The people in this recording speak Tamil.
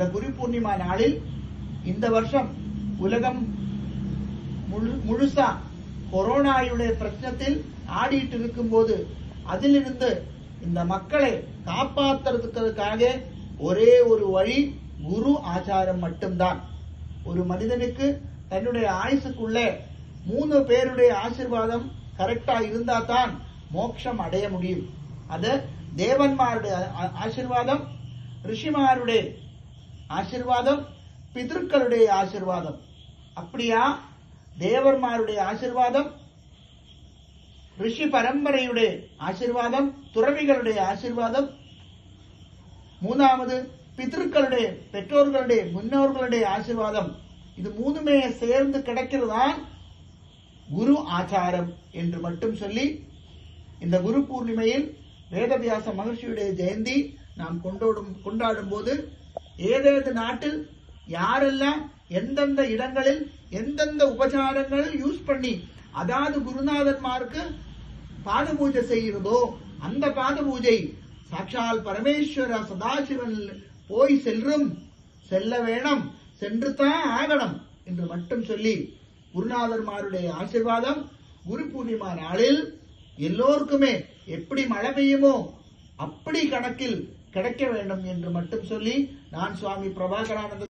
இந்த குரு பூர்ணிமா நாளில் இந்த வருஷம் உலகம் முழு முழுசா கொரோனாவுடைய பிரச்சனத்தில் ஆடிட்டு இருக்கும்போது அதிலிருந்து இந்த மக்களை காப்பாத்துறதுக்காக ஒரே ஒரு வழி குரு ஆச்சாரம் மட்டும்தான் ஒரு மனிதனுக்கு தன்னுடைய ஆயுசுக்குள்ளே மூணு பேருடைய ஆசீர்வாதம் கரெக்டா இருந்தா தான் மோட்சம் அடைய முடியும் அது தேவன்மாருடைய ஆ- ஆசீர்வாதம் ரிஷிமாருடைய ஆசீர்வாதம் பிதர்களுடைய ஆசீர்வாதம் அப்படியா தேவர்மாருடைய ஆசீர்வாதம் ரிஷி பரம்பரையுடைய ஆசீர்வாதம் துறவிகளுடைய ஆசீர்வாதம் மூணாவது பிதர்களுடைய பெற்றோர்களுடைய முன்னோர்களுடைய ஆசீர்வாதம் இது மூணுமே சேர்ந்து கிடைக்கிறதுதான் குரு ஆச்சாரம் என்று மட்டும் சொல்லி இந்த குரு பூர்ணிமையில் வேதவியாச மகர்ஷியுடைய ஜெயந்தி நாம் கொண்டாடும் கொண்டாடும் போது ஏதேது நாட்டில் யாரெல்லாம் எந்தெந்த இடங்களில் எந்தெந்த உபச்சாரங்கள் யூஸ் பண்ணி அதாவது குருநாதன்மாருக்கு பாத பூஜை செய்கிறதோ அந்த பாத பூஜை சாட்சால் பரமேஸ்வர சதாசிவன் போய் செல்லும் செல்ல வேணும் சென்று தான் ஆகணும் என்று மட்டும் சொல்லி குருநாதர்மாருடைய ஆசீர்வாதம் குரு பூர்ணிமா நாளில் எல்லோருக்குமே எப்படி மழை பெய்யுமோ அப்படி கணக்கில் கிடைக்க வேண்டும் என்று மட்டும் சொல்லி நான் சுவாமி பிரபாகரானந்த